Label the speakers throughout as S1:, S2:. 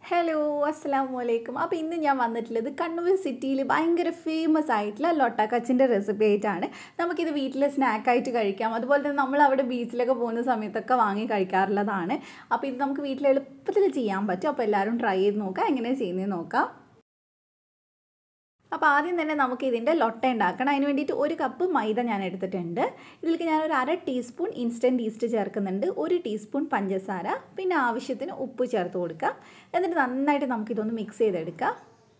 S1: hello അസ്സാം വലൈക്കും അപ്പോൾ ഇന്ന് ഞാൻ വന്നിട്ടുള്ളത് കണ്ണൂർ സിറ്റിയിൽ ഭയങ്കര ഫേമസ് ആയിട്ടുള്ള ലൊട്ടാക്കച്ചിൻ്റെ റെസിപ്പി ആയിട്ടാണ് നമുക്കിത് വീട്ടിൽ സ്നാക്കായിട്ട് കഴിക്കാം അതുപോലെ തന്നെ നമ്മൾ അവിടെ ബീച്ചിലൊക്കെ പോകുന്ന സമയത്തൊക്കെ വാങ്ങി കഴിക്കാറുള്ളതാണ് അപ്പോൾ ഇത് നമുക്ക് വീട്ടിൽ എളുപ്പത്തിൽ ചെയ്യാൻ പറ്റും അപ്പോൾ എല്ലാവരും ട്രൈ ചെയ്ത് നോക്കാം എങ്ങനെയാണ് ചെയ്യുന്നത് നോക്കാം അപ്പോൾ ആദ്യം തന്നെ നമുക്ക് ഇതിൻ്റെ ലൊട്ട ഉണ്ടാക്കണം അതിന് വേണ്ടിയിട്ട് ഒരു കപ്പ് മൈദ ഞാൻ എടുത്തിട്ടുണ്ട് ഇതിലേക്ക് ഞാൻ ഒരു അര ടീസ്പൂൺ ഇൻസ്റ്റൻറ്റ് ഈസ്റ്റ് ചേർക്കുന്നുണ്ട് ഒരു ടീസ്പൂൺ പഞ്ചസാര പിന്നെ ആവശ്യത്തിന് ഉപ്പ് ചേർത്ത് കൊടുക്കുക എന്നിട്ട് നന്നായിട്ട് നമുക്കിതൊന്ന് മിക്സ് ചെയ്തെടുക്കാം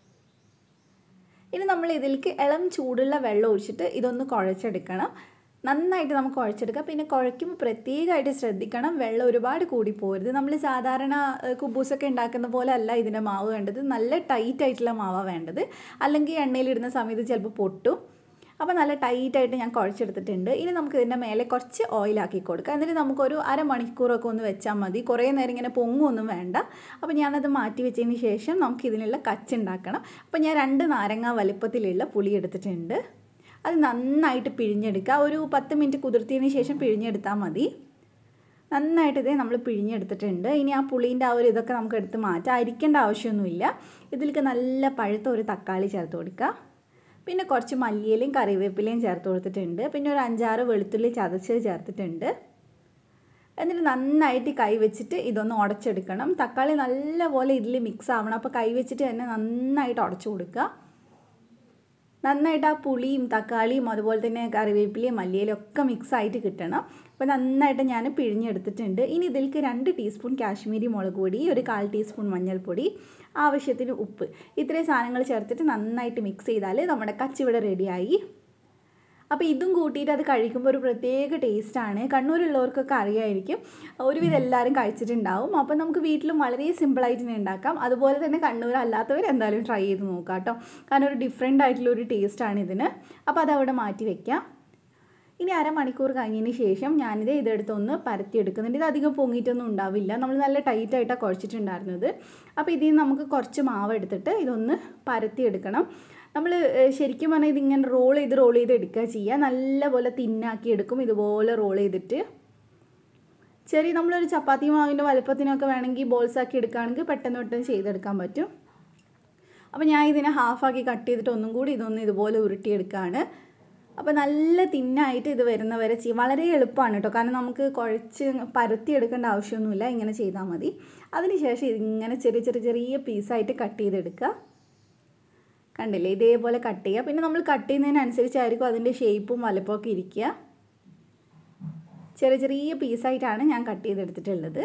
S1: ഇനി നമ്മൾ ഇതിലേക്ക് ഇളം ചൂടുള്ള വെള്ളം ഒഴിച്ചിട്ട് ഇതൊന്ന് കുഴച്ചെടുക്കണം നന്നായിട്ട് നമുക്ക് കുഴച്ചെടുക്കാം പിന്നെ കുഴയ്ക്കുമ്പോൾ പ്രത്യേകമായിട്ട് ശ്രദ്ധിക്കണം വെള്ളം ഒരുപാട് കൂടി പോരുത് നമ്മൾ സാധാരണ കുബൂസൊക്കെ ഉണ്ടാക്കുന്ന പോലെ അല്ല ഇതിൻ്റെ മാവ് വേണ്ടത് നല്ല ടൈറ്റ് ആയിട്ടുള്ള മാവാണ് വേണ്ടത് അല്ലെങ്കിൽ എണ്ണയിലിടുന്ന സമയത്ത് ചിലപ്പോൾ പൊട്ടും അപ്പോൾ നല്ല ടൈറ്റായിട്ട് ഞാൻ കുഴച്ചെടുത്തിട്ടുണ്ട് ഇനി നമുക്ക് ഇതിൻ്റെ മേലെ കുറച്ച് ഓയിലാക്കി കൊടുക്കാം എന്നിട്ട് നമുക്കൊരു അരമണിക്കൂറൊക്കെ ഒന്ന് വെച്ചാൽ മതി കുറേ നേരം ഇങ്ങനെ പൊങ്ങൊന്നും വേണ്ട അപ്പോൾ ഞാനത് മാറ്റി വെച്ചതിന് ശേഷം നമുക്ക് ഇതിനുള്ള കച്ചുണ്ടാക്കണം അപ്പോൾ ഞാൻ രണ്ട് നാരങ്ങ വലുപ്പത്തിലുള്ള പുളി എടുത്തിട്ടുണ്ട് അത് നന്നായിട്ട് പിഴിഞ്ഞെടുക്കുക ഒരു പത്ത് മിനിറ്റ് കുതിർത്തിയതിന് ശേഷം പിഴിഞ്ഞെടുത്താൽ മതി നന്നായിട്ട് ഇതേ നമ്മൾ പിഴിഞ്ഞെടുത്തിട്ടുണ്ട് ഇനി ആ പുളീൻ്റെ ആ ഒരു ഇതൊക്കെ നമുക്ക് എടുത്ത് മാറ്റാം അരിക്കേണ്ട ആവശ്യമൊന്നുമില്ല ഇതിലേക്ക് നല്ല പഴുത്ത ഒരു തക്കാളി ചേർത്ത് കൊടുക്കുക പിന്നെ കുറച്ച് മല്ലിയിലയും കറിവേപ്പിലയും ചേർത്ത് കൊടുത്തിട്ടുണ്ട് പിന്നെ ഒരു അഞ്ചാറ് വെളുത്തുള്ളി ചതച്ച് ചേർത്തിട്ടുണ്ട് എന്നിട്ട് നന്നായിട്ട് കൈ വെച്ചിട്ട് ഇതൊന്ന് ഉടച്ചെടുക്കണം തക്കാളി നല്ലപോലെ ഇതിൽ മിക്സ് ആവണം അപ്പോൾ കൈ വെച്ചിട്ട് തന്നെ നന്നായിട്ട് ഉടച്ചു കൊടുക്കുക നന്നായിട്ട് ആ പുളിയും തക്കാളിയും അതുപോലെ തന്നെ കറിവേപ്പിലയും മല്ലിയിലും ഒക്കെ മിക്സ് ആയിട്ട് കിട്ടണം അപ്പോൾ നന്നായിട്ട് ഞാൻ പിഴിഞ്ഞെടുത്തിട്ടുണ്ട് ഇനി ഇതിലേക്ക് രണ്ട് ടീസ്പൂൺ കാശ്മീരി മുളക് പൊടി ഒരു കാൽ ടീസ്പൂൺ മഞ്ഞൾപ്പൊടി ആവശ്യത്തിന് ഉപ്പ് ഇത്രയും സാധനങ്ങൾ ചേർത്തിട്ട് നന്നായിട്ട് മിക്സ് ചെയ്താൽ നമ്മുടെ കച്ചിവിടെ റെഡിയായി അപ്പോൾ ഇതും കൂട്ടിയിട്ട് അത് കഴിക്കുമ്പോൾ ഒരു പ്രത്യേക ടേസ്റ്റാണ് കണ്ണൂരുള്ളവർക്കൊക്കെ അറിയായിരിക്കും ഒരുവിധം എല്ലാവരും കഴിച്ചിട്ടുണ്ടാവും അപ്പോൾ നമുക്ക് വീട്ടിലും വളരെ സിമ്പിളായിട്ട് തന്നെ ഉണ്ടാക്കാം അതുപോലെ തന്നെ കണ്ണൂർ അല്ലാത്തവർ എന്തായാലും ട്രൈ ചെയ്ത് നോക്കാം കേട്ടോ കാരണം ഒരു ഡിഫറെൻ്റ് ആയിട്ടുള്ള ഒരു ടേസ്റ്റാണ് ഇതിന് അപ്പോൾ അതവിടെ മാറ്റി വയ്ക്കാം ഇനി അരമണിക്കൂർ കഴിഞ്ഞതിന് ശേഷം ഞാനിത് ഇതെടുത്തൊന്ന് പരത്തിയെടുക്കുന്നുണ്ട് ഇത് അധികം പൊങ്ങിയിട്ടൊന്നും ഉണ്ടാവില്ല നമ്മൾ നല്ല ടൈറ്റായിട്ടാണ് കുഴച്ചിട്ടുണ്ടായിരുന്നത് അപ്പോൾ ഇതിൽ നിന്ന് നമുക്ക് കുറച്ച് മാവ് എടുത്തിട്ട് ഇതൊന്ന് പരത്തിയെടുക്കണം നമ്മൾ ശരിക്കും പറഞ്ഞാൽ ഇതിങ്ങനെ റോൾ ചെയ്ത് റോൾ ചെയ്ത് എടുക്കുക ചെയ്യുക നല്ലപോലെ തിന്നാക്കി എടുക്കും ഇതുപോലെ റോൾ ചെയ്തിട്ട് ചെറിയ നമ്മളൊരു ചപ്പാത്തി മാവിൻ്റെ വലുപ്പത്തിനൊക്കെ വേണമെങ്കിൽ ബോൾസ് ആക്കി എടുക്കുകയാണെങ്കിൽ പെട്ടെന്ന് പെട്ടെന്ന് ചെയ്തെടുക്കാൻ പറ്റും അപ്പോൾ ഞാൻ ഇതിനെ ഹാഫാക്കി കട്ട് ചെയ്തിട്ട് ഒന്നും കൂടി ഇതൊന്ന് ഇതുപോലെ ഉരുട്ടിയെടുക്കുകയാണ് അപ്പോൾ നല്ല തിന്നായിട്ട് ഇത് വരുന്നവരെ ചെയ്യും വളരെ എളുപ്പമാണ് കേട്ടോ കാരണം നമുക്ക് കുഴച്ച് പരത്തി എടുക്കേണ്ട ആവശ്യമൊന്നുമില്ല ഇങ്ങനെ ചെയ്താൽ മതി അതിനുശേഷം ഇതിങ്ങനെ ചെറിയ ചെറിയ ചെറിയ പീസായിട്ട് കട്ട് ചെയ്തെടുക്കുക കണ്ടില്ലേ ഇതേപോലെ കട്ട് ചെയ്യുക പിന്നെ നമ്മൾ കട്ട് ചെയ്യുന്നതിനനുസരിച്ചായിരിക്കും അതിൻ്റെ ഷേപ്പും വലുപ്പമൊക്കെ ഇരിക്കുക ചെറിയ ചെറിയ പീസായിട്ടാണ് ഞാൻ കട്ട് ചെയ്തെടുത്തിട്ടുള്ളത്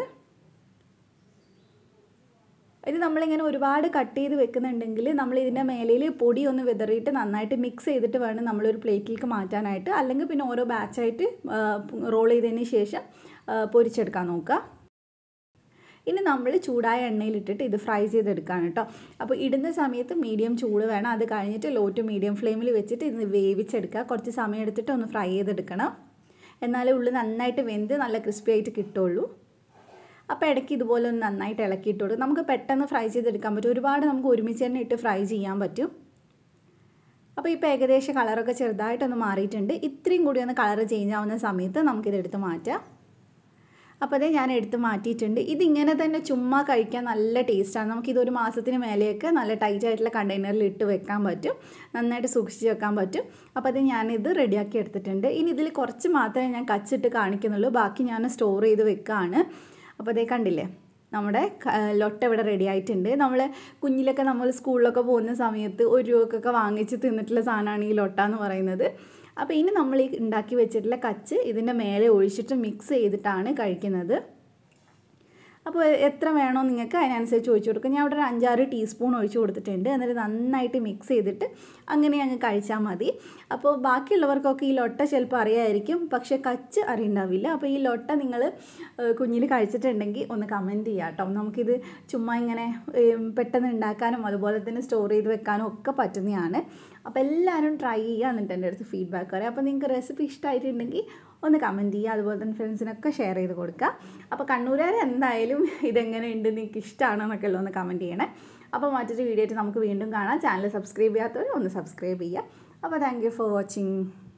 S1: ഇത് നമ്മളിങ്ങനെ ഒരുപാട് കട്ട് ചെയ്ത് വെക്കുന്നുണ്ടെങ്കിൽ നമ്മൾ ഇതിൻ്റെ മേലയിൽ പൊടി ഒന്ന് വിതറിയിട്ട് നന്നായിട്ട് മിക്സ് ചെയ്തിട്ട് വേണം നമ്മളൊരു പ്ലേറ്റിലേക്ക് മാറ്റാനായിട്ട് അല്ലെങ്കിൽ പിന്നെ ഓരോ ബാച്ചായിട്ട് റോൾ ചെയ്തതിന് ശേഷം പൊരിച്ചെടുക്കാൻ നോക്കുക ഇനി നമ്മൾ ചൂടായ എണ്ണയിലിട്ടിട്ട് ഇത് ഫ്രൈ ചെയ്തെടുക്കുകയാണ് കേട്ടോ അപ്പോൾ ഇടുന്ന സമയത്ത് മീഡിയം ചൂട് വേണം അത് കഴിഞ്ഞിട്ട് ലോ ടു മീഡിയം ഫ്ലെയിമിൽ വെച്ചിട്ട് ഇത് വേവിച്ചെടുക്കുക കുറച്ച് സമയം എടുത്തിട്ട് ഒന്ന് ഫ്രൈ ചെയ്തെടുക്കണം എന്നാലേ ഉള്ളിൽ നന്നായിട്ട് വെന്ത് നല്ല ക്രിസ്പി ആയിട്ട് കിട്ടുള്ളൂ അപ്പോൾ ഇടയ്ക്ക് ഇതുപോലെ ഒന്ന് നന്നായിട്ട് ഇളക്കിയിട്ട് കൊടുക്കും നമുക്ക് പെട്ടെന്ന് ഫ്രൈ ചെയ്തെടുക്കാൻ പറ്റും ഒരുപാട് നമുക്ക് ഒരുമിച്ച് തന്നെ ഇട്ട് ഫ്രൈ ചെയ്യാൻ പറ്റും അപ്പോൾ ഇപ്പോൾ ഏകദേശം കളറൊക്കെ ചെറുതായിട്ടൊന്ന് മാറിയിട്ടുണ്ട് ഇത്രയും കൂടി ഒന്ന് കളർ ചേഞ്ച് ആവുന്ന സമയത്ത് നമുക്കിതെടുത്ത് മാറ്റാം അപ്പോൾ അതേ ഞാൻ എടുത്ത് മാറ്റിയിട്ടുണ്ട് ഇതിങ്ങനെ തന്നെ ചുമ്മാ കഴിക്കാൻ നല്ല ടേസ്റ്റാണ് നമുക്കിത് ഒരു മാസത്തിന് മേലെയൊക്കെ നല്ല ടൈറ്റ് ആയിട്ടുള്ള കണ്ടെയ്നറിൽ ഇട്ട് വെക്കാൻ പറ്റും നന്നായിട്ട് സൂക്ഷിച്ച് വെക്കാൻ പറ്റും അപ്പോൾ അത് ഞാനിത് റെഡിയാക്കി എടുത്തിട്ടുണ്ട് ഇനി ഇതിൽ കുറച്ച് മാത്രമേ ഞാൻ കച്ചിട്ട് കാണിക്കുന്നുള്ളൂ ബാക്കി ഞാൻ സ്റ്റോർ ചെയ്ത് വെക്കുകയാണ് അപ്പോൾ അതേ കണ്ടില്ലേ നമ്മുടെ ലൊട്ട ഇവിടെ റെഡി ആയിട്ടുണ്ട് നമ്മൾ കുഞ്ഞിലൊക്കെ നമ്മൾ സ്കൂളിലൊക്കെ പോകുന്ന സമയത്ത് ഒരു രൂപക്കൊക്കെ വാങ്ങിച്ച് തിന്നിട്ടുള്ള സാധനമാണ് ഈ ലൊട്ട എന്ന് പറയുന്നത് അപ്പോൾ ഇനി നമ്മൾ ഈ ഉണ്ടാക്കി വെച്ചിട്ടുള്ള കച്ച് ഇതിൻ്റെ മേലെ ഒഴിച്ചിട്ട് മിക്സ് ചെയ്തിട്ടാണ് കഴിക്കുന്നത് അപ്പോൾ എത്ര വേണോ നിങ്ങൾക്ക് അതിനനുസരിച്ച് ഒഴിച്ചു കൊടുക്കുക ഞാൻ അവിടെ ഒരു അഞ്ചാറ് ടീസ്പൂൺ ഒഴിച്ചു കൊടുത്തിട്ടുണ്ട് എന്നിട്ട് നന്നായിട്ട് മിക്സ് ചെയ്തിട്ട് അങ്ങനെ അങ്ങ് കഴിച്ചാൽ മതി അപ്പോൾ ബാക്കിയുള്ളവർക്കൊക്കെ ഈ ലൊട്ട ചിലപ്പോൾ അറിയായിരിക്കും പക്ഷേ കച്ച് അറിയണ്ടാവില്ല അപ്പോൾ ഈ ലൊട്ട നിങ്ങൾ കുഞ്ഞിൽ കഴിച്ചിട്ടുണ്ടെങ്കിൽ ഒന്ന് കമൻറ്റ് ചെയ്യാം കേട്ടോ നമുക്കിത് ചുമ്മാ ഇങ്ങനെ പെട്ടെന്ന് ഉണ്ടാക്കാനും അതുപോലെ തന്നെ സ്റ്റോർ ചെയ്ത് വെക്കാനും ഒക്കെ പറ്റുന്നതാണ് അപ്പോൾ എല്ലാവരും ട്രൈ ചെയ്യുക എന്നിട്ട് എൻ്റെ അടുത്ത് ഫീഡ്ബാക്ക് പറയാം അപ്പോൾ നിങ്ങൾക്ക് റെസിപ്പി ഇഷ്ടമായിട്ടുണ്ടെങ്കിൽ ഒന്ന് കമൻറ്റ് ചെയ്യുക അതുപോലെ തന്നെ ഫ്രണ്ട്സിനൊക്കെ ഷെയർ ചെയ്ത് കൊടുക്കുക അപ്പോൾ കണ്ണൂരുകാർ എന്തായാലും ഇതെങ്ങനെയുണ്ട് നിങ്ങൾക്ക് ഇഷ്ടമാണോ എന്നൊക്കെ ഉള്ളത് ഒന്ന് കമൻറ്റ് ചെയ്യണേ അപ്പോൾ മറ്റൊരു വീഡിയോ ആയിട്ട് നമുക്ക് വീണ്ടും കാണാം ചാനൽ സബ്സ്ക്രൈബ് ചെയ്യാത്തവർ ഒന്ന് സബ്സ്ക്രൈബ് ചെയ്യുക അപ്പോൾ താങ്ക് യു ഫോർ വാച്ചിങ്